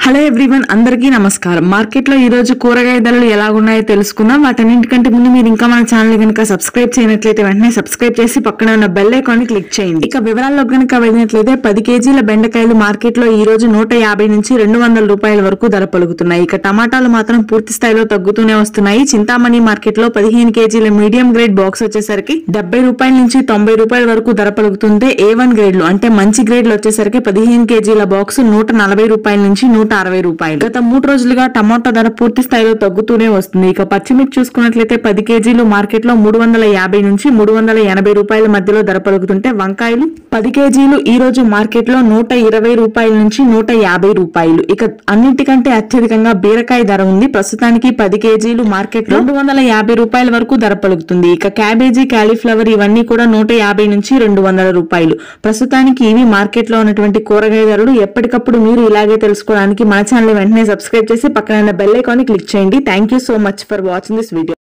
hello everyone అందరికీ నమస్కారం market లో ఈ రోజు కూరగాయ ధరలు ఎలా ఉన్నాయో తెలుసుకుందాం వాటన్నింటికంటే ముందు మీరు ఇంకా మన ఛానల్ కనుక సబ్స్క్రైబ్ చేయనట్లయితే వెంటనే సబ్స్క్రైబ్ చేసి పక్కన ఉన్న బెల్ ఐకాన్ ని క్లిక్ చేయండి ఇక వివరాల్లో కనుక వెళ్ళినట్లయితే పది కేజీల బెండకాయలు మార్కెట్ లో ఈ రోజు నూట యాభై నుంచి రెండు వందల రూపాయల వరకు ధర పలుకుతున్నాయి ఇక టమాటాలు మాత్రం పూర్తి స్థాయిలో తగ్గుతూనే వస్తున్నాయి చింతామణి మార్కెట్ లో పదిహేను కేజీల మీడియం గ్రేడ్ బాక్స్ వచ్చేసరికి డెబ్బై రూపాయల నుంచి తొంభై రూపాయల వరకు ధర పలుకుతుంటే ఏ వన్ గ్రేడ్లు అంటే మంచి గ్రేడ్లు వచ్చేసరికి పదిహేను కేజీల బాక్స్ నూట నలభై రూపాయల నుంచి నూట అరవై రూపాయలు గత మూడు రోజులుగా టమాటా ధర పూర్తి స్థాయిలో తగ్గుతూనే వస్తుంది ఇక పచ్చిమిర్చి చూసుకున్నట్లయితే పది కేజీలు మార్కెట్ లో మూడు వందల యాభై నుంచి మూడు వందల ఎనభై రూపాయల మధ్యలో ధర పలుకుతుంటే వంకాయలు పది కేజీలు ఈ రోజు మార్కెట్ లో నూట ఇరవై రూపాయల నుంచి నూట యాభై రూపాయలు ఇక అన్నిటికంటే అత్యధికంగా బీరకాయ ధర ఉంది ప్రస్తుతానికి పది కేజీలు మార్కెట్ లో రెండు వందల యాభై రూపాయల వరకు ధర పలుకుతుంది ఇక క్యాబేజీ కాలీఫ్లవర్ ఇవన్నీ కూడా నూట యాభై నుంచి రెండు వందల రూపాయలు ప్రస్తుతానికి ఇవి మార్కెట్ లో ఉన్నటువంటి కూరగాయ ధరలు ఎప్పటికప్పుడు మీరు ఇలాగే తెలుసుకోవడానికి మన ఛానల్ వెంటనే సబ్స్క్రైబ్ చేసి పక్కన బెల్ ఐకాన్ క్లిక్ చేయండి thank you so much for watching this video